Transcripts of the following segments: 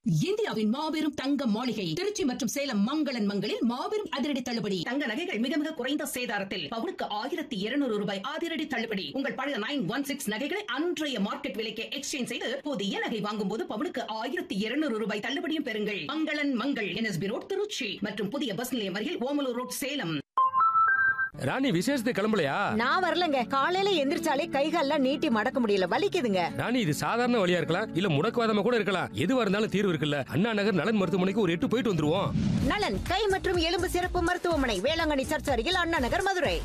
இந்தியாவின் மாபெரும் தங்க மாளிகை திருச்சி மற்றும் சேலம் மங்களன் மங்களில் மாபெரும் அதிரடி தள்ளுபடி தங்க நகைகள் மிக மிக குறைந்த சேதாரத்தில் பவுனுக்கு ஆயிரத்தி இருநூறு ரூபாய் அதிரடி தள்ளுபடி உங்கள் பழைய நைன் ஒன் சிக்ஸ் நகைகளை அன்றைய மார்க்கெட் விலைக்கு எக்ஸ்சேஞ்ச் செய்து புதிய நகை வாங்கும் போது பவுனுக்கு ஆயிரத்தி இருநூறு ரூபாய் தள்ளுபடியும் பெறுங்கள் மங்களன் மங்கள் என்எஸ்பி ரோட் திருச்சி மற்றும் புதிய பஸ் நிலையம் அருகில் ஓமலூர் ரோட் சேலம் ராணி விசேஷத்துக்கு கிளம்பலையா நான் வரலங்க காலையில எந்திரிச்சாலே கைகால்லாம் நீட்டி மடக்க முடியல வலிக்குதுங்க ராணி இது சாதாரண வழியா இருக்கலாம் இல்ல முடக்குவாதமா கூட இருக்கலாம் எதுவா இருந்தாலும் தீர்வு இருக்குல்ல அண்ணா நகர் நலன் மருத்துவமனைக்கு ஒரு எட்டு போயிட்டு வந்துருவோம் நலன் கை மற்றும் எலும்பு சிறப்பு மருத்துவமனை வேளாங்கண்ணி சர்ச் அருகில் அண்ணா நகர் மதுரை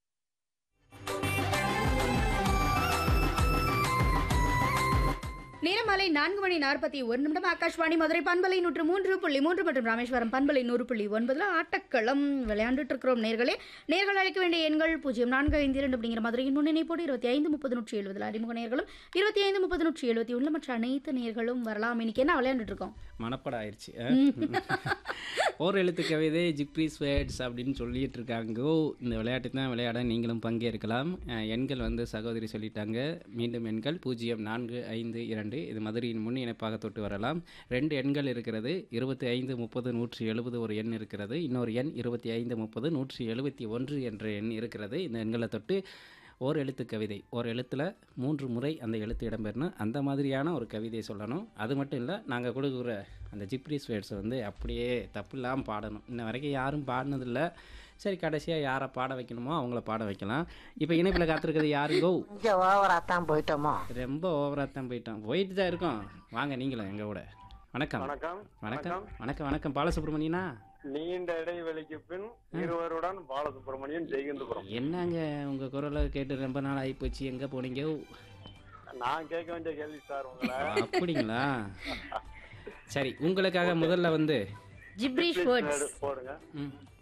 நேரமாலை நான்கு மணி நாற்பத்தி ஒரு நிமிடம் ஆகாஷ்வாணி மதுரை பண்பலை நூற்று மூன்று புள்ளி மூன்று மற்றும் ராமேஸ்வரம் பண்பலை நூறு புள்ளி ஒன்பதுல ஆட்டக்களம் விளையாண்டுட்டு இருக்கிறோம் நேர்களே நேர்கள் அழைக்க வேண்டிய எண்கள் பூஜ்ஜியம் நான்கு ஐந்து இரண்டு அப்படிங்கிற மதுரையின் முன்னிணைப்போடு இருபத்தி ஐந்து முப்பது நூற்றி எழுபதில் அறிமுக நேர்களும் இருபத்தி ஐந்து முப்பது நூற்றி எழுபத்தி ஒன்று மற்ற அனைத்து நேர்களும் வரலாம் இன்னைக்கு என்ன விளையாண்டுட்டு இருக்கோம் மனப்படம் ஆயிடுச்சு ஓர் எழுத்து கவிதை ஜிப்ரீஸ் வேர்ட்ஸ் அப்படின்னு சொல்லிட்டு இருக்காங்க இந்த விளையாட்டு தான் விளையாட நீங்களும் பங்கேற்கலாம் அஹ், எண்கள் வந்து சகோதரி சொல்லிட்டாங்க மீண்டும் எண்கள் பூஜ்ஜியம் நான்கு ஐந்து இரண்டு இது மதுரையின் முன் இணைப்பாக தொட்டு வரலாம் ரெண்டு எண்கள் இருக்கிறது இருபத்தி ஐந்து முப்பது நூற்றி எழுபது ஒரு எண் இருக்கிறது இன்னொரு எண் இருபத்தி ஐந்து முப்பது நூற்றி எழுபத்தி ஒன்று என்ற எண் இருக்கிறது இந்த எண்களை தொட்டு ஓர் எழுத்து கவிதை ஒரு எழுத்தில் மூன்று முறை அந்த எழுத்து இடம்பெறணும் அந்த மாதிரியான ஒரு கவிதையை சொல்லணும் அது மட்டும் இல்லை நாங்கள் கொடுக்குற அந்த ஜிப்ரீஸ் வேர்ட்ஸை வந்து அப்படியே தப்பில்லாமல் பாடணும் இன்ன வரைக்கும் யாரும் பாடினதில்ல சரி கடைசியாக யாரை பாட வைக்கணுமோ அவங்கள பாட வைக்கலாம் இப்போ இணைப்பில் காத்திருக்கிறது யாருங்கோ கொஞ்சம் ஓவரா தான் போயிட்டோமோ ரொம்ப ஓவராக தான் போயிட்டோம் போயிட்டு தான் இருக்கோம் வாங்க நீங்களும் எங்கள் கூட வணக்கம் வணக்கம் வணக்கம் வணக்கம் வணக்கம் பாலசுப்ரமணியனா நீண்ட இடைவெளிக்கு பின் இருவருடன் பாலசுப்ரமணியன் ஜெயகந்தபுரம் என்னங்க உங்கள் குரலை கேட்டு ரொம்ப நாள் ஆகிப்போச்சு எங்கே போனீங்க நான் கேட்க வேண்டிய கேள்வி சார் உங்களை அப்படிங்களா சரி உங்களுக்காக முதல்ல வந்து ஜிப்ரீஷ் வேர்ட்ஸ் போடுங்க ம்,